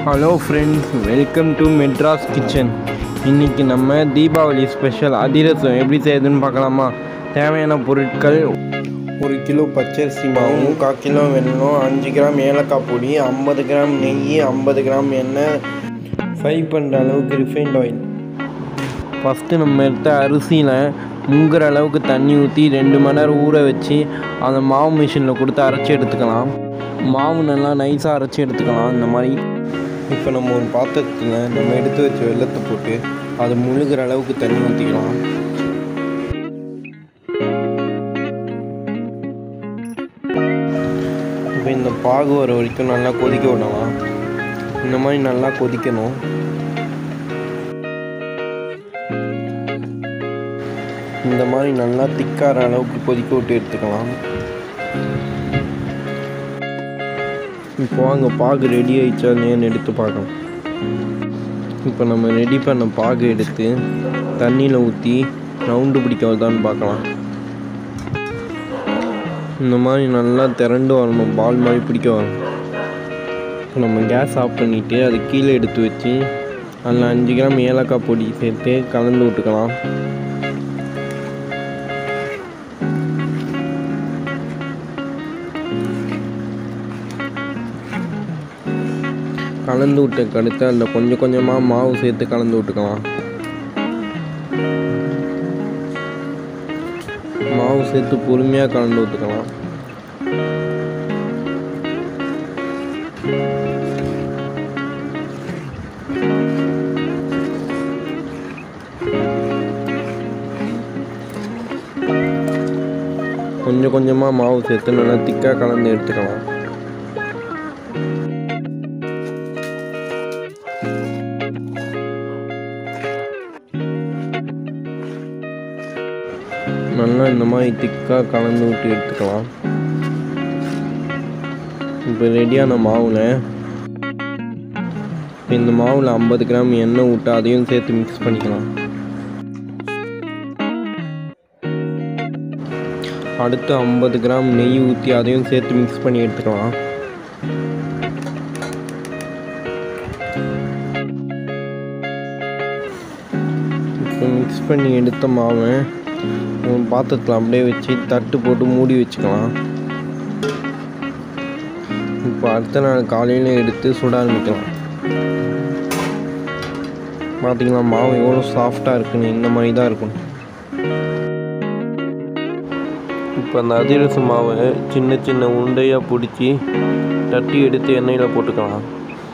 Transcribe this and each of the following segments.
hello friends welcome to Madras kitchen இன்றைக்கி நம்ம Deepavali special அதிரசம் எப்படி செய்யுதுன்னு பார்க்கலாமா தேவையான பொருட்கள் ஒரு கிலோ பச்சரிசி மாவு முக்கால் கிலோ வெல்லம் அஞ்சு கிராம் ஏலக்காய் பொடி ஐம்பது கிராம் நெய் ஐம்பது கிராம் எண்ணெய் ஃப்ரை பண்ணுற அளவுக்கு ரிஃபைண்ட் ஆயில் ஃபஸ்ட்டு நம்ம எடுத்த அரிசியில் முங்குற அளவுக்கு தண்ணி ஊற்றி ரெண்டு மணி நேரம் ஊற வச்சு அந்த மாவு மிஷினில் கொடுத்து அரைச்சி எடுத்துக்கலாம் மாவு நல்லா நைஸாக அரைச்சி எடுத்துக்கலாம் இந்த மாதிரி இப்போ நம்ம ஒரு பாத்திரத்தில் நம்ம எடுத்து வச்ச வெள்ளத்தை போட்டு அது முழுகிற அளவுக்கு தண்ணி ஊற்றிக்கலாம் இப்போ இந்த பாகு வர வரைக்கும் நல்லா கொதிக்க விடலாம் இந்த மாதிரி நல்லா கொதிக்கணும் இந்த மாதிரி நல்லா திக்கார அளவுக்கு கொதிக்க விட்டு எடுத்துக்கலாம் இப்போ அங்கே பாகு ரெடி ஆயிடுச்சா இல்லையான்னு எடுத்து பார்க்கலாம் இப்போ நம்ம ரெடி பண்ண பாகு எடுத்து தண்ணியில் ஊற்றி ரவுண்டு பிடிக்க வருதான்னு பார்க்கலாம் இந்த மாதிரி நல்லா திரண்டு வரணும் பால் மாதிரி பிடிக்க வரணும் இப்போ நம்ம கேஸ் ஆஃப் பண்ணிவிட்டு அது கீழே எடுத்து வச்சு அதில் அஞ்சு கிராம் ஏலக்காய் பொடி சேர்த்து கலந்து விட்டுக்கலாம் கலந்து விட்டதுக்கு அடுத்து அதில் கொஞ்சம் கொஞ்சமாக மாவு சேர்த்து கலந்து விட்டுக்கலாம் மாவு சேர்த்து பொறுமையாக கலந்து விட்டுக்கலாம் கொஞ்சம் கொஞ்சமாக மாவு சேர்த்து நல்லா திக்காக கலந்து எடுத்துக்கலாம் நல்லா இந்த மாதிரி திக்காக கலந்து விட்டு எடுத்துக்கலாம் இப்போ ரெடியான மாவில் இப்போ இந்த மாவில் ஐம்பது கிராம் எண்ணெய் விட்டு அதையும் சேர்த்து மிக்ஸ் பண்ணிக்கலாம் அடுத்து ஐம்பது கிராம் நெய் ஊற்றி அதையும் சேர்த்து மிக்ஸ் பண்ணி எடுத்துக்கலாம் இப்போ மிக்ஸ் பண்ணி எடுத்த மாவை ஒரு பாத்திரத்தில் அப்படியே வச்சு தட்டு போட்டு மூடி வச்சுக்கலாம் இப்போ அடுத்த நாள் காலையில் எடுத்து சுட ஆரம்பிக்கலாம் பார்த்தீங்களா மாவு எவ்வளோ சாஃப்டாக இருக்குன்னு இந்த மாதிரி தான் இருக்கும் இப்போ அந்த அதிரச மாவை சின்ன சின்ன உருண்டையாக பிடிச்சி தட்டி எடுத்து எண்ணெயில் போட்டுக்கலாம்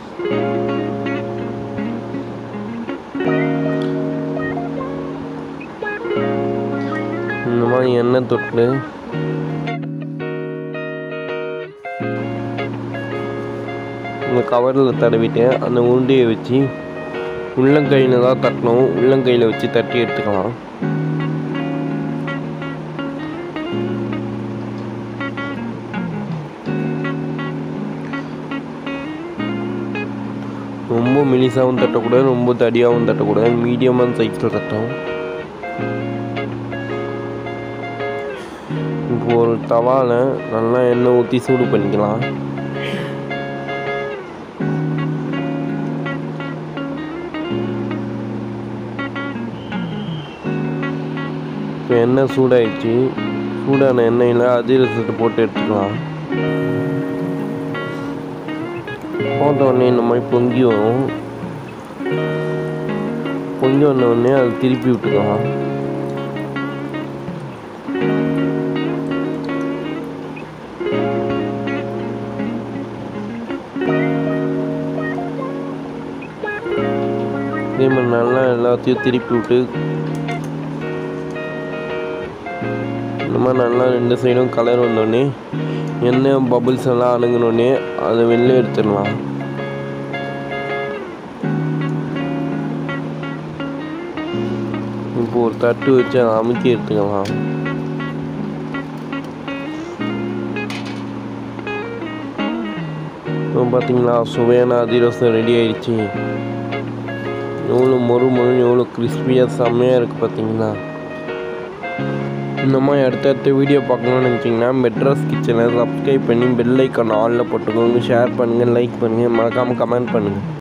இந்த மாதிரி எண்ணெய் தொட்டு இந்த கவரில் தடவிட்டு அந்த உருண்டையை வச்சு உள்ளங்கையில் தான் தட்டணும் உள்ளங்கையில் வச்சு தட்டி எடுத்துக்கலாம் ரொம்ப மெலிசாகவும் தட்டக்கூடாது ரொம்ப தடியாகவும் தட்டக்கூடாது மீடியமான சைஸில் தட்டணும் இப்போ ஒரு தவாவில் நல்லா எண்ணெய் ஊற்றி சூடு பண்ணிக்கலாம் இப்போ எண்ணெய் சூடாயிடுச்சு சூடான எண்ணெயில் அதிரசத்தை போட்டு எடுத்துக்கலாம் போட்ட உடனே இந்த மாதிரி பொங்கி வரும் பொங்கி வந்த உடனே அதை திருப்பி விட்டுக்கலாம் இதே மாதிரி நல்லா எல்லாத்தையும் திருப்பி விட்டு இந்த மாதிரி நல்லா ரெண்டு சைடும் கலர் வந்தோடனே எண்ணெய் பபுள்ஸ் எல்லாம் அணுங்கினோடனே அதை வெளில எடுத்துடலாம் இப்போ ஒரு தட்டு வச்சு அதை அமுக்கி எடுத்துக்கலாம் இப்போ பார்த்தீங்களா சுவையான அதிரசம் ரெடி ஆயிடுச்சு எவ்வளோ மொறு மொறு எவ்வளோ கிறிஸ்பியாக செம்மையாக இருக்குது பார்த்தீங்களா இந்த மாதிரி அடுத்தடுத்த வீடியோ பார்க்கணும்னு நினச்சிங்கன்னா மெட்ராஸ் கிச்சனை சப்ஸ்கிரைப் பண்ணி பெல் ஐக்கான் ஆலில் போட்டுக்கோங்க ஷேர் பண்ணுங்கள் லைக் பண்ணுங்கள் மறக்காமல் கமெண்ட் பண்ணுங்கள்